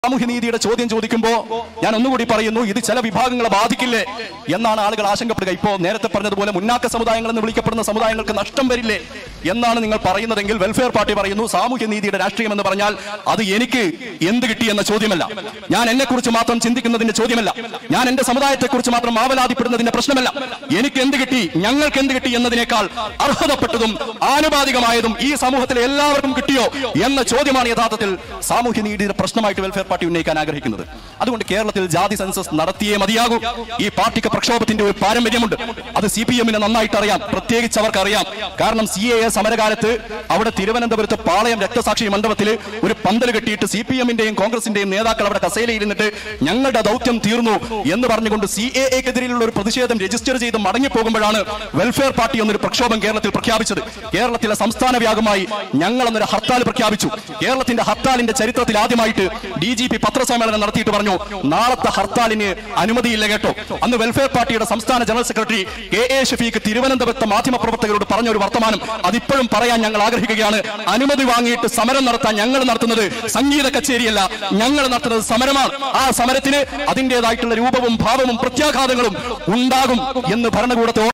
സാമൂഹ്യനീതിയുടെ ചോദ്യം ചോദിക്കുമ്പോൾ ഞാൻ ഒന്നുകൂടി പറയുന്നു ഇത് ചില വിഭാഗങ്ങളെ ബാധിക്കില്ലേ എന്നാണ് ആളുകൾ ആശങ്കപ്പെടുക ഇപ്പോ നേരത്തെ പറഞ്ഞതുപോലെ മുന്നാക്ക സമുദായങ്ങൾ എന്ന് വിളിക്കപ്പെടുന്ന സമുദായങ്ങൾക്ക് നഷ്ടം വരില്ലേ എന്നാണ് നിങ്ങൾ പറയുന്നതെങ്കിൽ വെൽഫെയർ പാർട്ടി പറയുന്നു സാമൂഹ്യനീതിയുടെ രാഷ്ട്രീയം എന്ന് പറഞ്ഞാൽ അത് എനിക്ക് എന്ത് കിട്ടി എന്ന ചോദ്യമല്ല ഞാൻ എന്നെ കുറിച്ച് മാത്രം ചിന്തിക്കുന്നതിന്റെ ചോദ്യമല്ല ഞാൻ എന്റെ സമുദായത്തെ കുറിച്ച് മാത്രം ആവലാതിപ്പെടുന്നതിന്റെ പ്രശ്നമല്ല എനിക്ക് എന്ത് കിട്ടി ഞങ്ങൾക്ക് എന്ത് കിട്ടി എന്നതിനേക്കാൾ അർഹതപ്പെട്ടതും ആനുപാതികമായതും ഈ സമൂഹത്തിലെ എല്ലാവർക്കും കിട്ടിയോ എന്ന ചോദ്യമാണ് യഥാർത്ഥത്തിൽ സാമൂഹ്യനീതിയുടെ പ്രശ്നമായിട്ട് വെൽഫെയർ പാർട്ടി ഉന്നയിക്കാൻ ആഗ്രഹിക്കുന്നത് അതുകൊണ്ട് കേരളത്തിൽ ജാതി സെൻസസ് നടത്തിയേ മതിയാകൂ ഈ പാർട്ടിക്ക് പ്രക്ഷോഭത്തിന്റെ ഒരു പാരമ്പര്യമുണ്ട് അത് സി പി എമ്മിന് നന്നായിട്ട് അറിയാം പ്രത്യേകിച്ച് അവർക്ക് അറിയാം കാരണം സി എ സമരകാലത്ത് അവിടെ തിരുവനന്തപുരത്ത് പാളയം രക്തസാക്ഷി മണ്ഡപത്തിൽ ഒരു പന്തൽ കെട്ടിയിട്ട് സി പി എമ്മിന്റെയും കോൺഗ്രസിന്റെയും നേതാക്കൾ അവിടെ കസേലയിരുന്നിട്ട് ഞങ്ങളുടെ ദൗത്യം തീർന്നു എന്ന് പറഞ്ഞുകൊണ്ട് സി എ എക്കെതിരെയുള്ള ഒരു പ്രതിഷേധം രജിസ്റ്റർ ചെയ്ത് മടങ്ങിപ്പോകുമ്പോഴാണ് വെൽഫെയർ പാർട്ടി എന്നൊരു പ്രക്ഷോഭം കേരളത്തിൽ പ്രഖ്യാപിച്ചത് കേരളത്തിലെ സംസ്ഥാന വ്യാപകമായി ഞങ്ങൾ എന്നൊരു ഹർത്താൽ പ്രഖ്യാപിച്ചു കേരളത്തിന്റെ ഹർത്താലിന്റെ ചരിത്രത്തിൽ ആദ്യമായിട്ട് ഡി ജി പി പത്രസമ്മേളനം നടത്തിയിട്ട് പറഞ്ഞു നാളത്തെ ഹർത്താലിന് അനുമതിയില്ല കേട്ടോ അന്ന് വെൽഫെയർ പാർട്ടിയുടെ സംസ്ഥാന general secretary K A Shafeeq തിരുവനന്തപുരത്തെ മാധ്യമപ്രവർത്തകരോട് പറഞ്ഞ ഒരു വർത്തമാനം അതിപ്പോഴും പറയാൻ ഞങ്ങൾ ആഗ്രഹിക്കുകയാണ് അനുമതി വാങ്ങിയിട്ട് സമരം നടത്താൻ ഞങ്ങൾ നടത്തുന്നത് സംഗീത കച്ചേരിയല്ല ഞങ്ങൾ നടത്തുന്നത് സമരമാണ് ആ സമരത്തിന് അതിൻ്റെതായിട്ടുള്ള രൂപവും ഭാവവും പ്രത്യാഘാതങ്ങളും ഉണ്ടാകും എന്ന് ഭരണകൂടത്തെ